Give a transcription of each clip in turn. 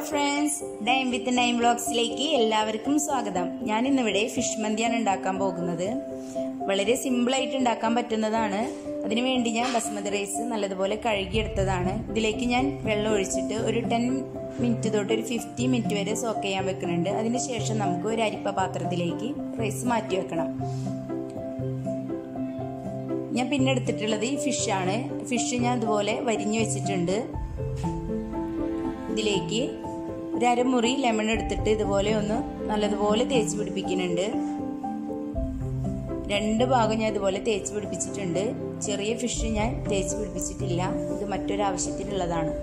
friends time with Naim വ്ളോഗ്സിലേക്ക് എല്ലാവർക്കും സ്വാഗതം ഞാൻ ഇന്നിവിടെ ഫിഷ് മന്തിയാണ് ഉണ്ടാക്കാൻ പോകുന്നത് വളരെ സിമ്പിൾ ആയിട്ട് ഉണ്ടാക്കാൻ പറ്റുന്നതാണ് അതിനുവേണ്ടി ഞാൻ ബസ്മതി റൈസ് നല്ലതുപോലെ കഴുകിയെടുത്തതാണ് ഇതിലേക്ക് ഞാൻ വെള്ളം ഒഴിച്ചിട്ട് ഒരു ടെൻ മിനിറ്റ് തൊട്ട് ഒരു ഫിഫ്റ്റി മിനിറ്റ് വരെ സോക്ക് ചെയ്യാൻ വെക്കുന്നുണ്ട് അതിനുശേഷം നമുക്ക് ഒരു അരിപ്പ പാത്രത്തിലേക്ക് റൈസ് മാറ്റി വെക്കണം ഞാൻ പിന്നെ എടുത്തിട്ടുള്ളത് ഈ ഫിഷാണ് ഫിഷ് ഞാൻ ഇതുപോലെ വരിഞ്ഞു വെച്ചിട്ടുണ്ട് ഇതിലേക്ക് ഒരു അരമുറി ലെമൺ എടുത്തിട്ട് ഇതുപോലെ ഒന്ന് നല്ലതുപോലെ തേച്ച് പിടിപ്പിക്കുന്നുണ്ട് രണ്ട് ഭാഗം ഞാൻ ഇതുപോലെ തേച്ച് പിടിപ്പിച്ചിട്ടുണ്ട് ചെറിയ ഫിഷ് ഞാൻ തേച്ച് പിടിപ്പിച്ചിട്ടില്ല ഇത് മറ്റൊരു ആവശ്യത്തിനുള്ളതാണ്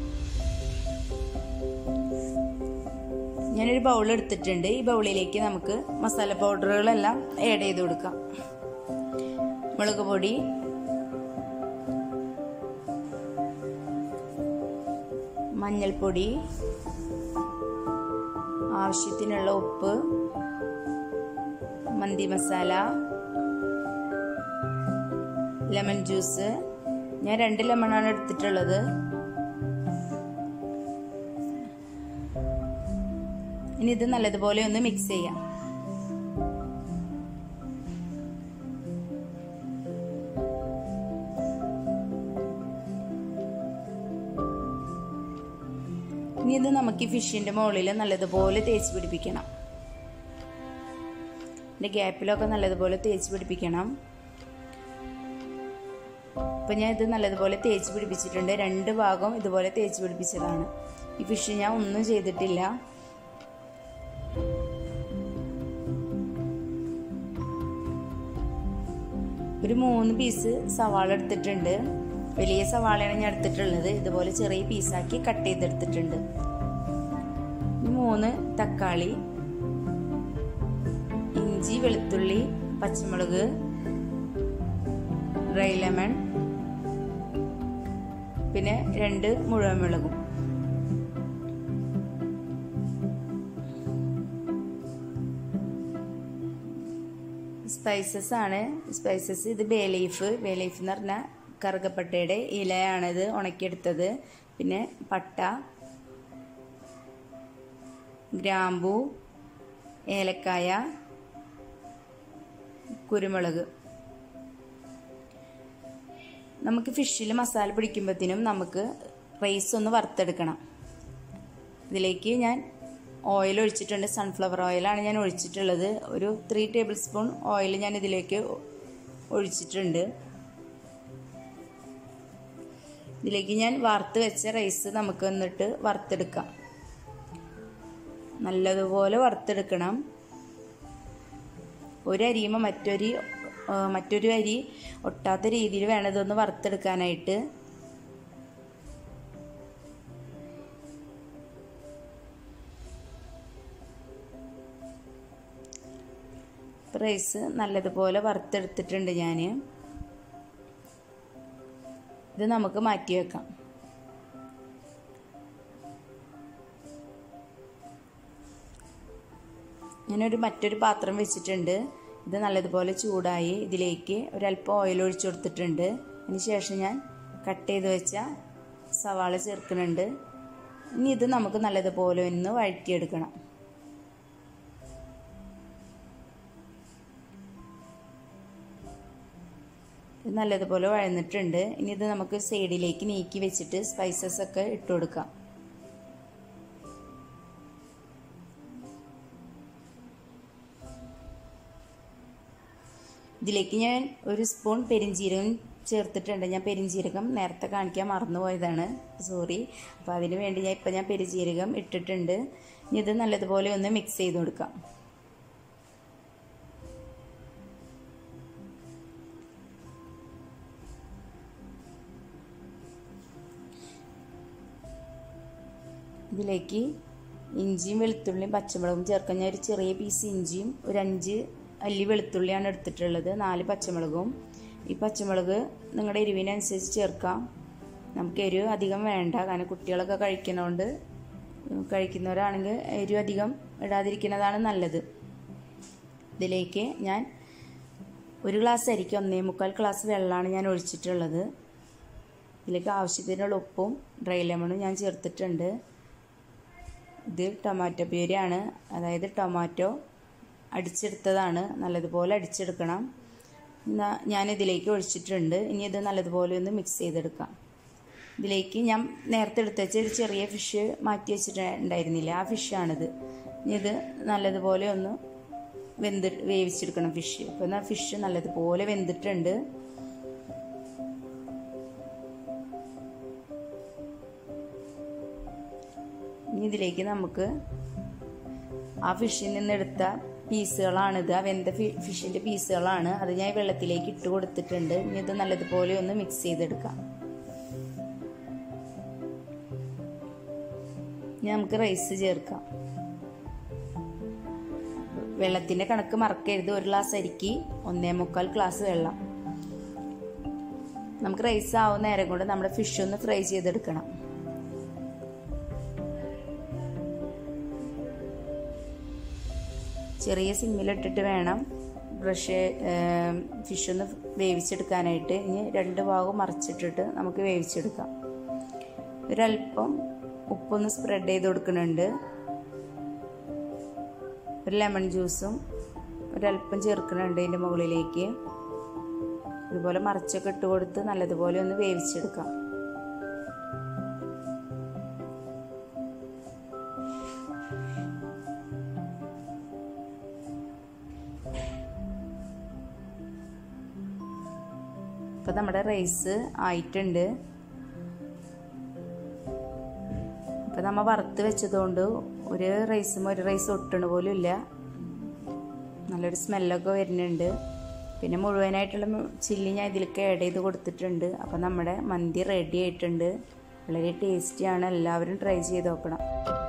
ഞാനൊരു ബൗൾ എടുത്തിട്ടുണ്ട് ഈ ബൗളിലേക്ക് നമുക്ക് മസാല പൗഡറുകളെല്ലാം ആഡ് ചെയ്ത് കൊടുക്കാം മുളക് പൊടി മഞ്ഞൾപ്പൊടി ആവശ്യത്തിനുള്ള ഉപ്പ് മന്തി മസാല ലെമൺ ജ്യൂസ് ഞാൻ രണ്ട് ലെമണാണ് എടുത്തിട്ടുള്ളത് ഇനി ഇത് നല്ലതുപോലെ ഒന്ന് മിക്സ് ചെയ്യാം ഇനി ഇത് നമുക്ക് ഈ ഫിഷിന്റെ മുകളിൽ നല്ലതുപോലെ തേച്ച് പിടിപ്പിക്കണം ഇതിന്റെ ഗ്യാപ്പിലൊക്കെ നല്ലതുപോലെ തേച്ച് പിടിപ്പിക്കണം ഇപ്പൊ ഞാൻ ഇത് നല്ലതുപോലെ തേച്ച് പിടിപ്പിച്ചിട്ടുണ്ട് രണ്ട് ഭാഗം ഇതുപോലെ തേച്ച് പിടിപ്പിച്ചതാണ് ഈ ഫിഷ് ഞാൻ ഒന്നും ചെയ്തിട്ടില്ല ഒരു മൂന്ന് പീസ് സവാള എടുത്തിട്ടുണ്ട് വലിയ സവാളയാണ് ഞാൻ എടുത്തിട്ടുള്ളത് ഇതുപോലെ ചെറിയ പീസാക്കി കട്ട് ചെയ്തെടുത്തിട്ടുണ്ട് മൂന്ന് തക്കാളി ഇഞ്ചി വെളുത്തുള്ളി പച്ചമുളക് ഡ്രൈ ലെമൺ പിന്നെ രണ്ട് മുഴുവൻ മുളകും സ്പൈസസ് ആണ് സ്പൈസസ് ഇത് ബേ ലീഫ് ബേ ലീഫ് എന്ന് പറഞ്ഞാൽ കറുകപ്പട്ടയുടെ ഇലയാണിത് ഉണക്കിയെടുത്തത് പിന്നെ പട്ട ഗ്രാമ്പു ഏലക്കായ കുരുമുളക് നമുക്ക് ഫിഷിൽ മസാല പിടിക്കുമ്പോഴത്തേനും നമുക്ക് റൈസ് ഒന്ന് വറുത്തെടുക്കണം ഇതിലേക്ക് ഞാൻ ഓയിൽ ഒഴിച്ചിട്ടുണ്ട് സൺഫ്ലവർ ഓയിലാണ് ഞാൻ ഒഴിച്ചിട്ടുള്ളത് ഒരു ത്രീ ടേബിൾ സ്പൂൺ ഓയിൽ ഞാൻ ഇതിലേക്ക് ഒഴിച്ചിട്ടുണ്ട് ഇതിലേക്ക് ഞാൻ വറുത്ത് വെച്ച റൈസ് നമുക്ക് എന്നിട്ട് വറുത്തെടുക്കാം നല്ലതുപോലെ വറുത്തെടുക്കണം ഒരു അരിയുമ്പോൾ മറ്റൊരു മറ്റൊരു അരി ഒട്ടാത്ത രീതിയിൽ വേണം ഇതൊന്ന് വറുത്തെടുക്കാനായിട്ട് റൈസ് നല്ലതുപോലെ വറുത്തെടുത്തിട്ടുണ്ട് ഞാൻ ഇത് നമുക്ക് മാറ്റി വെക്കാം ഞാനൊരു മറ്റൊരു പാത്രം വെച്ചിട്ടുണ്ട് ഇത് നല്ലതുപോലെ ചൂടായി ഇതിലേക്ക് ഒരല്പം ഓയിൽ ഒഴിച്ചു കൊടുത്തിട്ടുണ്ട് അതിന് ശേഷം ഞാൻ കട്ട് ചെയ്ത് വെച്ച സവാള ചേർക്കുന്നുണ്ട് ഇനി ഇത് നമുക്ക് നല്ലതുപോലെ ഒന്ന് വഴറ്റിയെടുക്കണം ഇത് നല്ലതുപോലെ വഴന്നിട്ടുണ്ട് ഇനി ഇത് നമുക്ക് സൈഡിലേക്ക് നീക്കി വെച്ചിട്ട് സ്പൈസസ് ഒക്കെ ഇട്ട് കൊടുക്കാം ഇതിലേക്ക് ഞാൻ ഒരു സ്പൂൺ പെരിഞ്ചീരകം ചേർത്തിട്ടുണ്ട് ഞാൻ പെരിഞ്ചീരകം നേരത്തെ കാണിക്കാൻ മറന്നുപോയതാണ് സോറി അപ്പോൾ അതിന് വേണ്ടി ഞാൻ ഇപ്പം ഞാൻ പെരിഞ്ചീരകം ഇട്ടിട്ടുണ്ട് ഇനി ഇത് നല്ലതുപോലെ ഒന്ന് മിക്സ് ചെയ്ത് കൊടുക്കാം ഇതിലേക്ക് ഇഞ്ചിയും വെളുത്തുള്ളിയും പച്ചമുളകും ചേർക്കാൻ ഞാൻ ഒരു ചെറിയ പീസ് ഇഞ്ചിയും ഒരു അഞ്ച് അല്ലി വെളുത്തുള്ളിയാണ് എടുത്തിട്ടുള്ളത് നാല് പച്ചമുളകും ഈ പച്ചമുളക് നിങ്ങളുടെ എരിവിനനുസരിച്ച് ചേർക്കാം നമുക്ക് എരിവ് അധികം വേണ്ട കാരണം കുട്ടികളൊക്കെ കഴിക്കുന്നതുകൊണ്ട് കഴിക്കുന്നവരാണെങ്കിൽ എരിവ് അധികം ഇടാതിരിക്കുന്നതാണ് നല്ലത് ഇതിലേക്ക് ഞാൻ ഒരു ഗ്ലാസ് അരിക്ക് ഒന്നേ മുക്കാൽ ഗ്ലാസ് വെള്ളമാണ് ഞാൻ ഒഴിച്ചിട്ടുള്ളത് ഇതിലേക്ക് ആവശ്യത്തിനുള്ള ഉപ്പും ഡ്രൈ ലെമണും ഞാൻ ചേർത്തിട്ടുണ്ട് ഇത് ടൊമാറ്റോ പ്യൂരിയാണ് അതായത് ടൊമാറ്റോ അടിച്ചെടുത്തതാണ് നല്ലതുപോലെ അടിച്ചെടുക്കണം എന്നാ ഞാനിതിലേക്ക് ഒഴിച്ചിട്ടുണ്ട് ഇനി ഇത് നല്ലതുപോലെ ഒന്ന് മിക്സ് ചെയ്തെടുക്കാം ഇതിലേക്ക് ഞാൻ നേരത്തെ എടുത്ത് വെച്ച ഒരു ചെറിയ ഫിഷ് മാറ്റി വെച്ചിട്ടുണ്ടായിരുന്നില്ല ആ ഫിഷാണിത് ഇനി ഇത് നല്ലതുപോലെ ഒന്ന് വെന്ത് വേവിച്ചെടുക്കണം ഫിഷ് ഇപ്പം എന്നാൽ ഫിഷ് നല്ലതുപോലെ വെന്തിട്ടുണ്ട് ഇനി ഇതിലേക്ക് നമുക്ക് ആ ഫിഷിൽ നിന്ന് എടുത്ത പീസുകളാണിത് ആ വെന്ത ഫിഷിൻ്റെ പീസുകളാണ് അത് ഞാൻ വെള്ളത്തിലേക്ക് ഇട്ട് കൊടുത്തിട്ടുണ്ട് ഇനി ഇത് നല്ലതുപോലെ ഒന്ന് മിക്സ് ചെയ്തെടുക്കാം ഇനി നമുക്ക് റൈസ് ചേർക്കാം വെള്ളത്തിൻ്റെ കണക്ക് മറക്കരുത് ഒരു ഗ്ലാസ് അരിക്ക് ഒന്നേ മുക്കാൽ ഗ്ലാസ് വെള്ളം നമുക്ക് റൈസ് ആവുന്ന നേരം കൊണ്ട് നമ്മുടെ ഫിഷ് ഒന്ന് ഫ്രൈ ചെയ്തെടുക്കണം ചെറിയ സിമ്മിലിട്ടിട്ട് വേണം ബ്രഷ് ഫിഷ് ഒന്ന് വേവിച്ചെടുക്കാനായിട്ട് ഇനി രണ്ട് ഭാഗവും മറിച്ചിട്ടിട്ട് നമുക്ക് വേവിച്ചെടുക്കാം ഒരല്പം ഉപ്പൊന്ന് സ്പ്രെഡ് ചെയ്ത് കൊടുക്കുന്നുണ്ട് ഒരു ലെമൺ ജ്യൂസും ഒരല്പം ചേർക്കുന്നുണ്ട് ഇതിൻ്റെ മുകളിലേക്ക് ഇതുപോലെ മറിച്ചൊക്കെ ഇട്ട് കൊടുത്ത് നല്ലതുപോലെ ഒന്ന് വേവിച്ചെടുക്കാം ഇപ്പം നമ്മുടെ റൈസ് ആയിട്ടുണ്ട് ഇപ്പം നമ്മൾ വറുത്ത് വെച്ചതുകൊണ്ട് ഒരു റൈസും ഒരു റൈസ് ഒട്ടണ പോലും ഇല്ല നല്ലൊരു സ്മെല്ലൊക്കെ വരുന്നുണ്ട് പിന്നെ മുഴുവനായിട്ടുള്ള ചില്ലി ഞാൻ ഇതിലേക്ക് ആഡ് ചെയ്ത് കൊടുത്തിട്ടുണ്ട് അപ്പം നമ്മുടെ മന്തി റെഡി ആയിട്ടുണ്ട് വളരെ ടേസ്റ്റിയാണ് എല്ലാവരും ട്രൈ ചെയ്ത് നോക്കണം